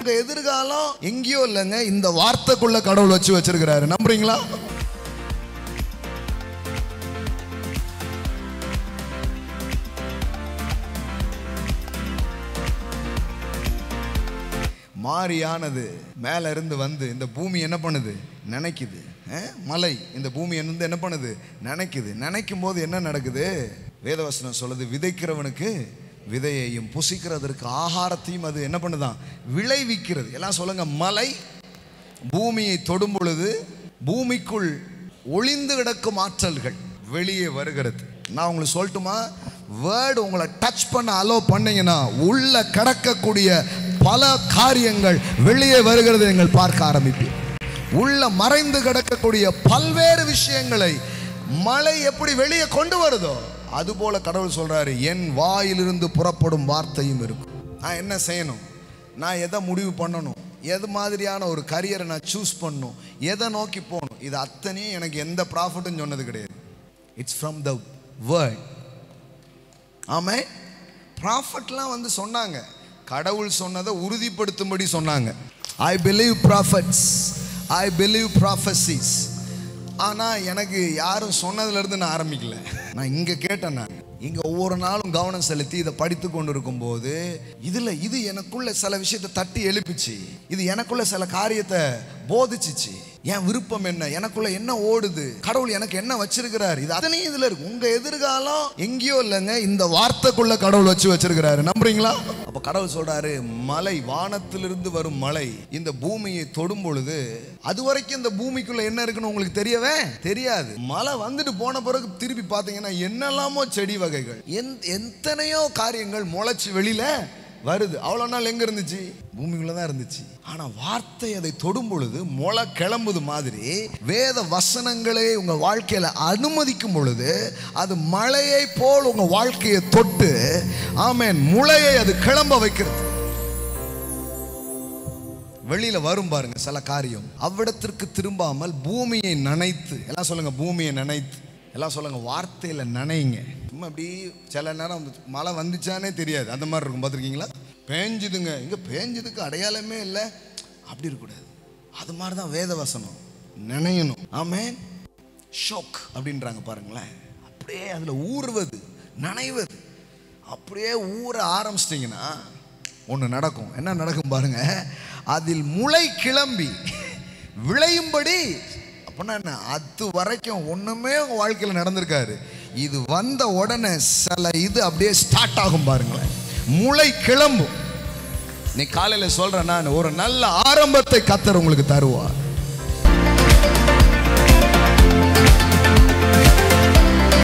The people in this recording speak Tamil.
உங்க எதிர்காலம் எங்கேயோ இல்லைங்க இந்த வார்த்தைக்குள்ள கடவுள் வச்சு வச்சிருக்கிறாரு நம்புறீங்களா மாறியானது மேல இருந்து வந்து இந்த பூமி என்ன பண்ணுது நினைக்குது அஹ்? மலை இந்த பூமி இருந்து என்ன பண்ணுது நினைக்குது நினைக்கும் போது என்ன நடக்குது வேதவசனம் சொல்லுது விதைக்கிறவனுக்கு விதையையும் புசிக்கிறதற்கு ஆகாரத்தையும் அது என்ன பண்ணுதான் விளைவிக்கிறது எல்லாம் சொல்லுங்க மலை பூமியை தொடும் பொழுது பூமிக்குள் ஒளிந்து கிடக்கும் ஆற்றல்கள் வெளியே வருகிறது நான் உங்களுக்கு சொல்லட்டுமா வேர்டு உங்களை டச் பண்ண அலோ பண்ணீங்கன்னா உள்ள கிடக்கக்கூடிய பல காரியங்கள் வெளியே வருகிறது நீங்கள் பார்க்க ஆரம்பிப்பீங்க உள்ள மறைந்து கிடக்கக்கூடிய பல்வேறு விஷயங்களை மழை எப்படி வெளியே கொண்டு வருதோ அதுபோல கடவுள் சொல்றாரு என் வாயிலிருந்து புறப்படும் வார்த்தையும் இருக்கும் நான் என்ன செய்யணும் நான் எதை முடிவு பண்ணணும் எது மாதிரியான ஒரு கரியரை நான் சூஸ் பண்ணணும் எதை நோக்கி போகணும் இது அத்தனையும் எனக்கு எந்த ப்ராஃபிட்டும் சொன்னது கிடையாது இட்ஸ் ஃப்ரம் த வேர்ட் ஆமே ப்ராஃபட்லாம் வந்து சொன்னாங்க கடவுள் சொன்னதை உறுதிப்படுத்தும்படி சொன்னாங்க I believe prophets I believe prophecies ஆனால் எனக்கு யாரும் சொன்னதுலேருந்து நான் ஆரம்பிக்கல நான் இங்கே கேட்டேன் நான் இங்கே ஒவ்வொரு நாளும் கவனம் செலுத்தி இதை படித்து கொண்டு இருக்கும்போது இதில் இது எனக்குள்ள சில விஷயத்தை தட்டி எழுப்பிச்சு இது எனக்குள்ள சில காரியத்தை போதிச்சிச்சு என் விருப்பம் என்ன எனக்குள்ள என்ன ஓடுது கடவுள் எனக்கு என்ன வச்சிருக்கிறாரு இது அதனையும் இதுல இருக்கு உங்க எதிர்காலம் எங்கேயோ இல்லைங்க இந்த வார்த்தைக்குள்ள கடவுள் வச்சு வச்சிருக்கிறாரு நம்புறீங்களா அப்ப கடவுள் சொல்றாரு மலை வானத்திலிருந்து வரும் மலை இந்த பூமியை தொடும் பொழுது அது வரைக்கும் இந்த பூமிக்குள்ள என்ன இருக்குன்னு உங்களுக்கு தெரியவே தெரியாது மழை வந்துட்டு போன பிறகு திருப்பி பார்த்தீங்கன்னா என்னெல்லாமோ செடி வகைகள் எந்- எத்தனையோ காரியங்கள் முளைச்சு வெளியில வருது அவ்வளோ நாள் எங்க இருந்துச்சு பூமிக்குள்ள தான் இருந்துச்சு ஆனா வார்த்தை அதை தொடும் பொழுது முளை கிளம்புது மாதிரி வேத வசனங்களை உங்க வாழ்க்கையில அனுமதிக்கும் பொழுது அது மழையை போல் உங்க வாழ்க்கையை தொட்டு ஆமென் முளையை அது கிளம்ப வைக்கிறது வெளியில வரும் பாருங்க சில காரியம் அவ்விடத்திற்கு திரும்பாமல் பூமியை நனைத்து எல்லாம் சொல்லுங்க பூமியை நனைத்து எல்லாம் சொல்லுங்க வார்த்தையில நனைங்க சும்மா அப்படி சில நேரம் வந்து மழை வந்துச்சானே தெரியாது அந்த மாதிரி இருக்கும் பார்த்துருக்கீங்களா பேஞ்சுதுங்க இங்க பேஞ்சதுக்கு அடையாளமே இல்லை அப்படி இருக்கக்கூடாது அது மாதிரி தான் வேத வசனம் நினையணும் ஆமென் ஷோக் அப்படின்றாங்க பாருங்களேன் அப்படியே அதுல ஊறுவது நனைவது அப்படியே ஊற ஆரம்பிச்சிட்டிங்கன்னா ஒன்று நடக்கும் என்ன நடக்கும் பாருங்க அதில் முளை கிளம்பி விளையும்படி அப்படின்னா என்ன அது வரைக்கும் ஒன்றுமே உங்க வாழ்க்கையில் நடந்திருக்காரு இது வந்த உடனே சில இது அப்படியே ஸ்டார்ட் ஆகும் பாருங்களேன் முளை கிளம்பும் நீ காலையில் சொல்றேன் நான் ஒரு நல்ல ஆரம்பத்தை கத்தர் உங்களுக்கு தருவார்